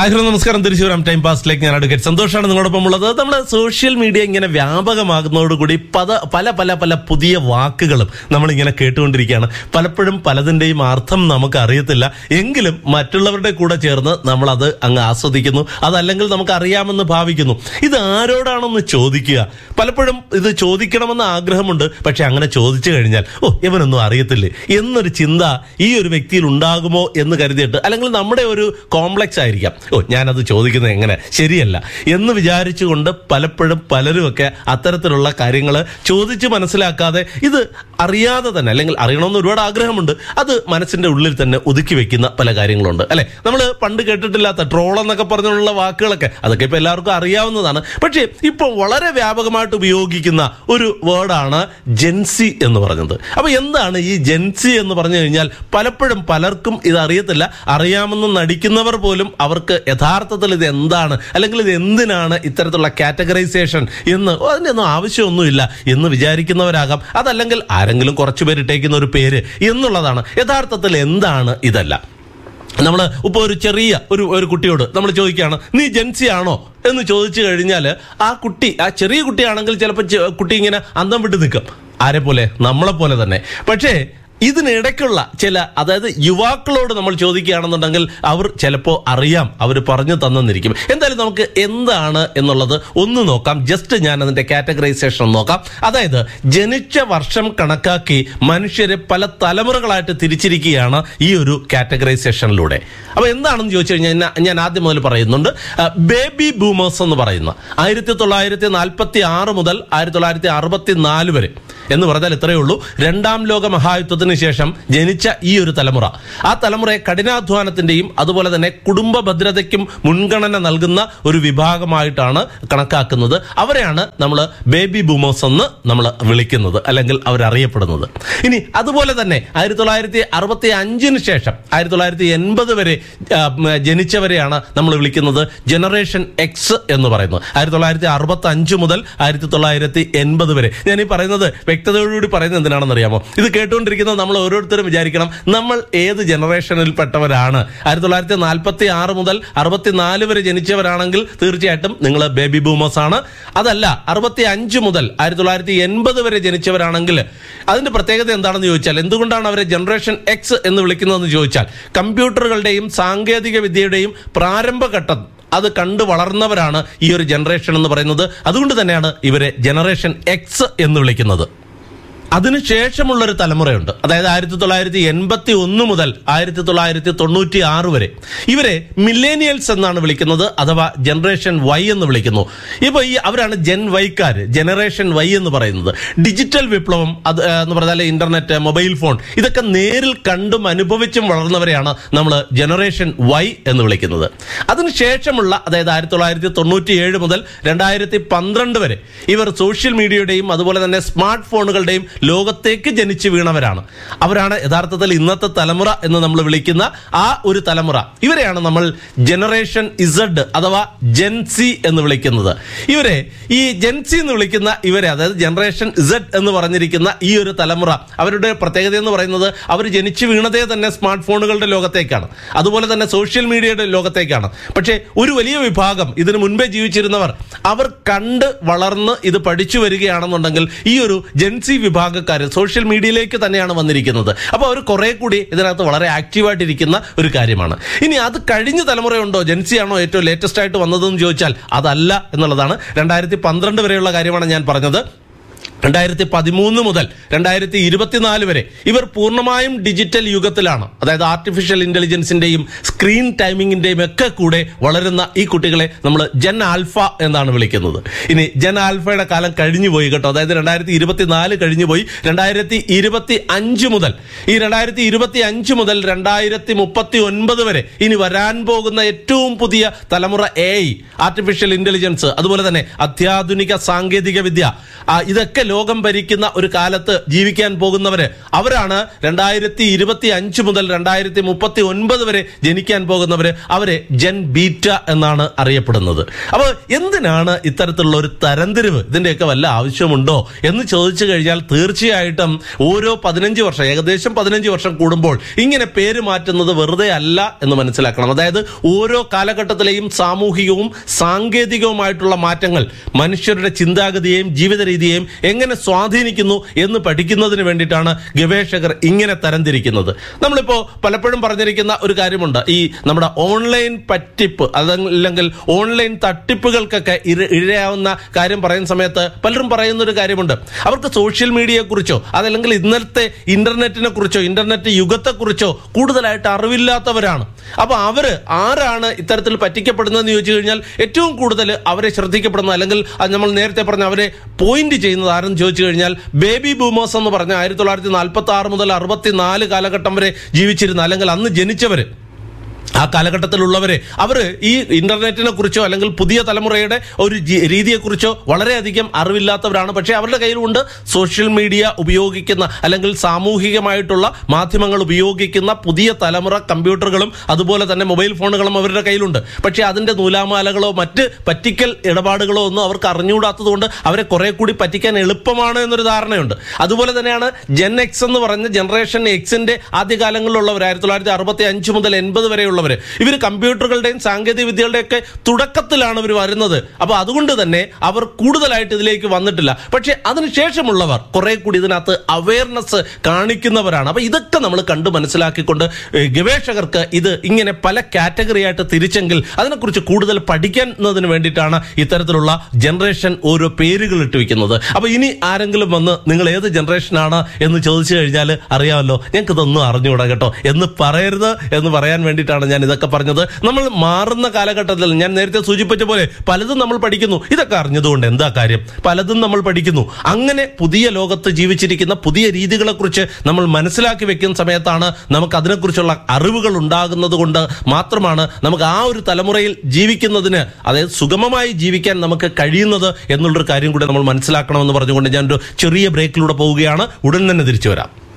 hi hello നമസ്കാരം തിരിച്ചുവരാം time പാസ്റ്റിലേക്ക് ഞാൻ advocate സന്തോഷാണ് നിങ്ങളോടൊപ്പം ഉള്ളത് നമ്മുടെ സോഷ്യൽ മീഡിയ ഇങ്ങനെ വ്യാപകമാകുന്നതോടുകൂടി പല പല പല പല പുതിയ വാക്കുകളും നമ്മൾ ഇങ്ങനെ കേട്ടുകൊണ്ടിരിക്കുകയാണ് പലപ്പോഴും പലതിന്റെയും അർത്ഥം നമുക്ക് അറിയത്തില്ല എങ്കിലും മറ്റുള്ളവരുടെ കൂടെ ചേർന്ന് നമ്മൾ അത് അങ്ങ് ആസ്വദിക്കുന്നു അതല്ലെങ്കിൽ നമുക്ക് അറിയാമെന്ന് ഭാവിക്കുന്നു ഇത് ആരോടാണെന്ന് ചോദിക്കുക പലപ്പോഴും ഇത് ചോദിക്കണമെന്ന് ആഗ്രഹമുണ്ട് പക്ഷെ അങ്ങനെ ചോദിച്ചു കഴിഞ്ഞാൽ ഓ ഇവനൊന്നും അറിയത്തില്ലേ എന്നൊരു ചിന്ത ഈ ഒരു വ്യക്തിയിൽ ഉണ്ടാകുമോ എന്ന് കരുതിയിട്ട് അല്ലെങ്കിൽ നമ്മുടെ ഒരു കോംപ്ലക്സ് ആയിരിക്കാം ഓ ഞാനത് ചോദിക്കുന്നത് എങ്ങനെ ശരിയല്ല എന്ന് വിചാരിച്ചുകൊണ്ട് പലപ്പോഴും പലരുമൊക്കെ അത്തരത്തിലുള്ള കാര്യങ്ങൾ ചോദിച്ച് മനസ്സിലാക്കാതെ ഇത് അറിയാതെ തന്നെ അല്ലെങ്കിൽ അറിയണമെന്ന് ഒരുപാട് ആഗ്രഹമുണ്ട് അത് മനസ്സിന്റെ ഉള്ളിൽ തന്നെ ഒതുക്കി വെക്കുന്ന പല കാര്യങ്ങളുണ്ട് അല്ലെ നമ്മൾ പണ്ട് കേട്ടിട്ടില്ലാത്ത ട്രോൾ എന്നൊക്കെ പറഞ്ഞുള്ള വാക്കുകളൊക്കെ അതൊക്കെ ഇപ്പൊ എല്ലാവർക്കും അറിയാവുന്നതാണ് പക്ഷേ ഇപ്പോൾ വളരെ വ്യാപകമായിട്ട് ഉപയോഗിക്കുന്ന ഒരു വേർഡാണ് ജെൻസി എന്ന് പറഞ്ഞത് അപ്പൊ എന്താണ് ഈ ജെൻസി എന്ന് പറഞ്ഞു കഴിഞ്ഞാൽ പലപ്പോഴും പലർക്കും ഇത് അറിയത്തില്ല അറിയാമെന്ന് നടിക്കുന്നവർ പോലും അവർക്ക് യഥാർത്ഥത്തിൽ ഇത് എന്താണ് അല്ലെങ്കിൽ ഇത് എന്തിനാണ് ഇത്തരത്തിലുള്ള കാറ്റഗറൈസേഷൻ എന്ന് ഓ, അതിനൊന്നും ആവശ്യമൊന്നുമില്ല എന്ന് വിചാരിക്കുന്നവരാകാം അതല്ലെങ്കിൽ ആരെങ്കിലും കുറച്ചു പേരിട്ടേക്കുന്ന ഒരു പേര് എന്നുള്ളതാണ് യഥാർത്ഥത്തിൽ എന്താണ് ഇതല്ല നമ്മൾ ഇപ്പോൾ ഒരു ചെറിയ ഒരു ഒരു കുട്ടിയോട് നമ്മൾ ചോദിക്കുകയാണ് നീ ജെൻസി ആണോ എന്ന് ചോദിച്ചു കഴിഞ്ഞാൽ ആ കുട്ടി ആ ചെറിയ കുട്ടിയാണെങ്കിൽ ചിലപ്പോൾ ചെ- കുട്ടി ഇങ്ങനെ അന്തം വിട്ട് നിൽക്കും ആരെ പോലെ നമ്മളെ പോലെ തന്നെ പക്ഷേ ഇതിനിടയ്ക്കുള്ള ചില അതായത് യുവാക്കളോട് നമ്മൾ ചോദിക്കുകയാണെന്നുണ്ടെങ്കിൽ അവർ ചിലപ്പോൾ അറിയാം അവർ പറഞ്ഞു തന്നെന്നിരിക്കും എന്തായാലും നമുക്ക് എന്താണ് എന്നുള്ളത് ഒന്ന് നോക്കാം ജസ്റ്റ് ഞാൻ അതിന്റെ കാറ്റഗറൈസേഷൻ നോക്കാം അതായത് ജനിച്ച വർഷം കണക്കാക്കി മനുഷ്യരെ പല തലമുറകളായിട്ട് തിരിച്ചിരിക്കുകയാണ് ഈ ഒരു കാറ്റഗറൈസേഷനിലൂടെ അപ്പൊ എന്താണെന്ന് ചോദിച്ചു കഴിഞ്ഞാൽ ഞാൻ- ഞാൻ ആദ്യം മുതൽ പറയുന്നുണ്ട് ബേബി ബൂമേഴ്സ് എന്ന് പറയുന്ന ആയിരത്തി തൊള്ളായിരത്തി നാൽപ്പത്തി ആറ് മുതൽ ആയിരത്തി തൊള്ളായിരത്തി അറുപത്തി നാല് വരെ എന്ന് പറഞ്ഞാൽ ഇത്രയേ ഉള്ളൂ രണ്ടാം ലോക മഹായുദ്ധത്തിന് ശേഷം ജനിച്ച ഈ ഒരു തലമുറ ആ തലമുറയെ കഠിനാധ്വാനത്തിന്റെയും അതുപോലെ തന്നെ കുടുംബ ഭദ്രതയ്ക്കും മുൻഗണന നൽകുന്ന ഒരു വിഭാഗമായിട്ടാണ് കണക്കാക്കുന്നത് അവരെയാണ് നമ്മൾ ബേബി ബൂമേഴ്സ് എന്ന് നമ്മൾ വിളിക്കുന്നത് അല്ലെങ്കിൽ അവരറിയപ്പെടുന്നത് ഇനി അതുപോലെ തന്നെ ആയിരത്തി തൊള്ളായിരത്തി അറുപത്തി അഞ്ചിന് ശേഷം ആയിരത്തി തൊള്ളായിരത്തി എൺപത് വരെ ആ, ഉം, ജനിച്ചവരെയാണ് നമ്മൾ വിളിക്കുന്നത് ജനറേഷൻ എക്സ് എന്ന് പറയുന്നത് ആയിരത്തി തൊള്ളായിരത്തി അറുപത്തി അഞ്ച് മുതൽ ആയിരത്തി തൊള്ളായിരത്തി എൺപത് വരെ ഞാൻ ഈ പറയുന്നത് വ്യക്തതയോടുകൂടി പറയുന്നത് എന്തിനാണെന്ന് അറിയാമോ ഇത് കേട്ടുകൊണ്ടിരിക്കുന്നത് നമ്മൾ ഓരോരുത്തരും വിചാരിക്കണം നമ്മൾ ഏത് ജനറേഷനിൽ പെട്ടവരാണ് ആയിരത്തി തൊള്ളായിരത്തി നാൽപ്പത്തി ആറ് മുതൽ അറുപത്തിനാല് വരെ ജനിച്ചവരാണെങ്കിൽ തീർച്ചയായിട്ടും നിങ്ങൾ ബേബി ബൂമേഴ്സ് ആണ് അതല്ല അറുപത്തി അഞ്ച് മുതൽ ആയിരത്തി തൊള്ളായിരത്തി എൺപത് വരെ ജനിച്ചവരാണെങ്കിൽ അതിന്റെ പ്രത്യേകത എന്താണെന്ന് ചോദിച്ചാൽ എന്തുകൊണ്ടാണ് അവരെ ജനറേഷൻ എക്സ് എന്ന് വിളിക്കുന്നതെന്ന് ചോദിച്ചാൽ കമ്പ്യൂട്ടറുകളുടെയും സാങ്കേതിക വിദ്യയുടെയും പ്രാരംഭഘട്ടം അത് കണ്ടു വളർന്നവരാണ് ഈ ഒരു ജനറേഷൻ എന്ന് പറയുന്നത് അതുകൊണ്ട് തന്നെയാണ് ഇവരെ ജനറേഷൻ എക്സ് എന്ന് വിളിക്കുന്നത് അതിനുശേഷമുള്ള ഒരു തലമുറയുണ്ട് അതായത് ആയിരത്തി തൊള്ളായിരത്തി എൺപത്തി ഒന്ന് മുതൽ ആയിരത്തി തൊള്ളായിരത്തി തൊണ്ണൂറ്റി ആറ് വരെ ഇവരെ മില്ലേനിയൽസ് എന്നാണ് വിളിക്കുന്നത് അഥവാ ജനറേഷൻ വൈ എന്ന് വിളിക്കുന്നു ഇപ്പൊ ഈ അവരാണ് ജെൻ വൈക്കാര് ജനറേഷൻ വൈ എന്ന് പറയുന്നത് ഡിജിറ്റൽ വിപ്ലവം അത് ആ, എന്ന് പറഞ്ഞാൽ ഇന്റർനെറ്റ് മൊബൈൽ ഫോൺ ഇതൊക്കെ നേരിൽ കണ്ടും അനുഭവിച്ചും വളർന്നവരെയാണ് നമ്മൾ ജനറേഷൻ വൈ എന്ന് വിളിക്കുന്നത് അതിനുശേഷമുള്ള അതായത് ആയിരത്തി തൊള്ളായിരത്തി തൊണ്ണൂറ്റി ഏഴ് മുതൽ രണ്ടായിരത്തി പന്ത്രണ്ട് വരെ ഇവർ സോഷ്യൽ മീഡിയയുടെയും അതുപോലെ തന്നെ സ്മാർട്ട് ഫോണുകളുടെയും ലോകത്തേക്ക് ജനിച്ചു വീണവരാണ് അവരാണ് യഥാർത്ഥത്തിൽ ഇന്നത്തെ തലമുറ എന്ന് നമ്മൾ വിളിക്കുന്ന ആ ഒരു തലമുറ ഇവരെയാണ് നമ്മൾ ജനറേഷൻ ഇസഡ് അഥവാ ജെൻസി എന്ന് വിളിക്കുന്നത് ഇവരെ ഈ ജെൻസി എന്ന് വിളിക്കുന്ന ഇവരെ അതായത് ജനറേഷൻ ഇസഡ് എന്ന് പറഞ്ഞിരിക്കുന്ന ഈ ഒരു തലമുറ അവരുടെ പ്രത്യേകത എന്ന് പറയുന്നത് അവർ ജനിച്ചു വീണതേ തന്നെ സ്മാർട്ട് ഫോണുകളുടെ ലോകത്തേക്കാണ് അതുപോലെ തന്നെ സോഷ്യൽ മീഡിയയുടെ ലോകത്തേക്കാണ് പക്ഷേ ഒരു വലിയ വിഭാഗം ഇതിനു മുൻപേ ജീവിച്ചിരുന്നവർ അവർ കണ്ട് വളർന്ന് ഇത് പഠിച്ചു വരികയാണെന്നുണ്ടെങ്കിൽ ഈ ഒരു ജെൻസി വിഭാഗക്കാർ സോഷ്യൽ മീഡിയയിലേക്ക് തന്നെയാണ് വന്നിരിക്കുന്നത് അപ്പോൾ അവർ കുറെ കൂടി ഇതിനകത്ത് വളരെ ആക്റ്റീവായിട്ടിരിക്കുന്ന ഒരു കാര്യമാണ് ഇനി അത് കഴിഞ്ഞ തലമുറയുണ്ടോ ജെൻസി ആണോ ഏറ്റവും ലേറ്റസ്റ്റ് ആയിട്ട് വന്നതെന്ന് ചോദിച്ചാൽ അതല്ല എന്നുള്ളതാണ് രണ്ടായിരത്തി പന്ത്രണ്ട് വരെയുള്ള കാര്യമാണ് ഞാൻ പറഞ്ഞത് രണ്ടായിരത്തി പതിമൂന്ന് മുതൽ രണ്ടായിരത്തി ഇരുപത്തിനാല് വരെ ഇവർ പൂർണ്ണമായും ഡിജിറ്റൽ യുഗത്തിലാണ് അതായത് ആർട്ടിഫിഷ്യൽ ഇന്റലിജൻസിന്റെയും സ്ക്രീൻ ടൈമിങ്ങിന്റെയും ഒക്കെ കൂടെ വളരുന്ന ഈ കുട്ടികളെ നമ്മൾ ജൻ ആൽഫ എന്നാണ് വിളിക്കുന്നത് ഇനി ജൻ ആൽഫയുടെ കാലം കഴിഞ്ഞു പോയി കേട്ടോ അതായത് രണ്ടായിരത്തി ഇരുപത്തിനാല് കഴിഞ്ഞു പോയി രണ്ടായിരത്തി ഇരുപത്തി അഞ്ച് മുതൽ ഈ രണ്ടായിരത്തി ഇരുപത്തി അഞ്ച് മുതൽ രണ്ടായിരത്തി മുപ്പത്തി ഒൻപത് വരെ ഇനി വരാൻ പോകുന്ന ഏറ്റവും പുതിയ തലമുറ എ ആർട്ടിഫിഷ്യൽ ഇന്റലിജൻസ് അതുപോലെ തന്നെ അത്യാധുനിക സാങ്കേതിക വിദ്യ ആ, ഇതൊക്കെ ലോകം ഭരിക്കുന്ന ഒരു കാലത്ത് ജീവിക്കാൻ പോകുന്നവര് അവരാണ് രണ്ടായിരത്തി ഇരുപത്തി അഞ്ച് മുതൽ രണ്ടായിരത്തി മുപ്പത്തി ഒൻപത് വരെ ജനിക്കാൻ പോകുന്നവര് അവരെ ജൻ ബീറ്റ എന്നാണ് അറിയപ്പെടുന്നത് അപ്പോൾ എന്തിനാണ് ഇത്തരത്തിലുള്ള ഒരു തരംതിരിവ് ഇതിന്റെയൊക്കെ വല്ല ആവശ്യമുണ്ടോ എന്ന് ചോദിച്ചു കഴിഞ്ഞാൽ തീർച്ചയായിട്ടും ഓരോ പതിനഞ്ച് വർഷം ഏകദേശം പതിനഞ്ച് വർഷം കൂടുമ്പോൾ ഇങ്ങനെ പേര് മാറ്റുന്നത് വെറുതെ അല്ല എന്ന് മനസ്സിലാക്കണം അതായത് ഓരോ കാലഘട്ടത്തിലെയും സാമൂഹികവും സാങ്കേതികവുമായിട്ടുള്ള മാറ്റങ്ങൾ മനുഷ്യരുടെ ചിന്താഗതിയെയും ജീവിത രീതിയെയും എങ്ങനെ സ്വാധീനിക്കുന്നു എന്ന് പഠിക്കുന്നതിന് വേണ്ടിയിട്ടാണ് ഗവേഷകർ ഇങ്ങനെ തരംതിരിക്കുന്നത് നമ്മളിപ്പോ പലപ്പോഴും പറഞ്ഞിരിക്കുന്ന ഒരു കാര്യമുണ്ട് ഈ നമ്മുടെ ഓൺലൈൻ പറ്റിപ്പ് അതല്ലെങ്കിൽ ഓൺലൈൻ തട്ടിപ്പുകൾക്കൊക്കെ ഇര- ഇരയാവുന്ന കാര്യം പറയുന്ന സമയത്ത് പലരും പറയുന്ന ഒരു കാര്യമുണ്ട് അവർക്ക് സോഷ്യൽ മീഡിയയെ കുറിച്ചോ അതല്ലെങ്കിൽ ഇന്നലത്തെ ഇന്റർനെറ്റിനെ കുറിച്ചോ ഇന്റർനെറ്റ് യുഗത്തെ കുറിച്ചോ കൂടുതലായിട്ട് അറിവില്ലാത്തവരാണ് അപ്പൊ അവര് ആരാണ് ഇത്തരത്തിൽ പറ്റിക്കപ്പെടുന്നതെന്ന് ചോദിച്ചു കഴിഞ്ഞാൽ ഏറ്റവും കൂടുതൽ അവരെ ശ്രദ്ധിക്കപ്പെടുന്ന അല്ലെങ്കിൽ അത് നമ്മൾ നേരത്തെ പറഞ്ഞ അവരെ പോയിന്റ് ചെയ്യുന്നത് ആരെന്ന് ചോദിച്ചു കഴിഞ്ഞാൽ ബേബി ബൂമേഴ്സ് എന്ന് പറഞ്ഞ ആയിരത്തി തൊള്ളായിരത്തി നാൽപ്പത്തി ആറ് മുതൽ അറുപത്തിനാല് കാലഘട്ടം വരെ ജീവിച്ചിരുന്ന അല്ലെങ്കിൽ അന്ന് ജനിച്ചവര് ആ കാലഘട്ടത്തിലുള്ളവരെ അവർ ഈ ഇന്റർനെറ്റിനെ കുറിച്ചോ അല്ലെങ്കിൽ പുതിയ തലമുറയുടെ ഒരു ജി- രീതിയെക്കുറിച്ചോ വളരെയധികം അറിവില്ലാത്തവരാണ് പക്ഷേ അവരുടെ കയ്യിലുണ്ട് സോഷ്യൽ മീഡിയ ഉപയോഗിക്കുന്ന അല്ലെങ്കിൽ സാമൂഹികമായിട്ടുള്ള മാധ്യമങ്ങൾ ഉപയോഗിക്കുന്ന പുതിയ തലമുറ കമ്പ്യൂട്ടറുകളും അതുപോലെ തന്നെ മൊബൈൽ ഫോണുകളും അവരുടെ കയ്യിലുണ്ട് പക്ഷേ അതിന്റെ നൂലാമാലകളോ മറ്റ് പറ്റിക്കൽ ഇടപാടുകളോ ഒന്നും അവർക്ക് അറിഞ്ഞുകൂടാത്തതുകൊണ്ട് അവരെ കുറെ കൂടി പറ്റിക്കാൻ എളുപ്പമാണ് എന്നൊരു ധാരണയുണ്ട് അതുപോലെ തന്നെയാണ് ജെൻ എക്സ് എന്ന് പറഞ്ഞ ജനറേഷൻ എക്സിന്റെ ആദ്യകാലങ്ങളിലുള്ളവർ ആയിരത്തി തൊള്ളായിരത്തി അറുപത്തി അഞ്ച് മുതൽ എൺപത് വരെയുള്ളവർ ഇവർ കമ്പ്യൂട്ടറുകളുടെയും സാങ്കേതിക വിദ്യകളുടെയും ഒക്കെ തുടക്കത്തിലാണ് ഇവർ വരുന്നത് അപ്പൊ അതുകൊണ്ട് തന്നെ അവർ കൂടുതലായിട്ട് ഇതിലേക്ക് വന്നിട്ടില്ല പക്ഷെ അതിനുശേഷമുള്ളവർ കുറെ കൂടി ഇതിനകത്ത് അവയർനെസ് കാണിക്കുന്നവരാണ് അപ്പൊ ഇതൊക്കെ നമ്മൾ കണ്ടു മനസ്സിലാക്കിക്കൊണ്ട് ഏഹ്, ഗവേഷകർക്ക് ഇത് ഇങ്ങനെ പല കാറ്റഗറി ആയിട്ട് തിരിച്ചെങ്കിൽ അതിനെക്കുറിച്ച് കൂടുതൽ പഠിക്കുന്നതിന് വേണ്ടിയിട്ടാണ് ഇത്തരത്തിലുള്ള ജനറേഷൻ ഓരോ പേരുകൾ ഇട്ട് വെക്കുന്നത് അപ്പൊ ഇനി ആരെങ്കിലും വന്ന് നിങ്ങൾ ഏത് ജനറേഷനാണ് എന്ന് ചോദിച്ചു കഴിഞ്ഞാൽ അറിയാമല്ലോ ഞങ്ങൾക്ക് ഇതൊന്നും അറിഞ്ഞുകൂടാ കേട്ടോ എന്ന് പറയരുത് എന്ന് പറയാൻ വേണ്ടിയിട്ടാണ് ഞാൻ ഇതൊക്കെ പറഞ്ഞത് നമ്മൾ മാറുന്ന കാലഘട്ടത്തിൽ ഞാൻ നേരത്തെ സൂചിപ്പിച്ച പോലെ പലതും നമ്മൾ പഠിക്കുന്നു ഇതൊക്കെ അറിഞ്ഞതുകൊണ്ട് എന്താ കാര്യം പലതും നമ്മൾ പഠിക്കുന്നു അങ്ങനെ പുതിയ ലോകത്ത് ജീവിച്ചിരിക്കുന്ന പുതിയ രീതികളെ കുറിച്ച് നമ്മൾ മനസ്സിലാക്കി വെക്കുന്ന സമയത്താണ് നമുക്ക് അതിനെക്കുറിച്ചുള്ള അറിവുകൾ ഉണ്ടാകുന്നത് കൊണ്ട് മാത്രമാണ് നമുക്ക് ആ ഒരു തലമുറയിൽ ജീവിക്കുന്നതിന് അതായത് സുഗമമായി ജീവിക്കാൻ നമുക്ക് കഴിയുന്നത് എന്നുള്ളൊരു കാര്യം കൂടെ നമ്മൾ മനസ്സിലാക്കണമെന്ന് പറഞ്ഞുകൊണ്ട് ഞാൻ ഒരു ചെറിയ ബ്രേക്കിലൂടെ പോവുകയാണ് ഉടൻ തന്നെ തിരിച്ചു വരാം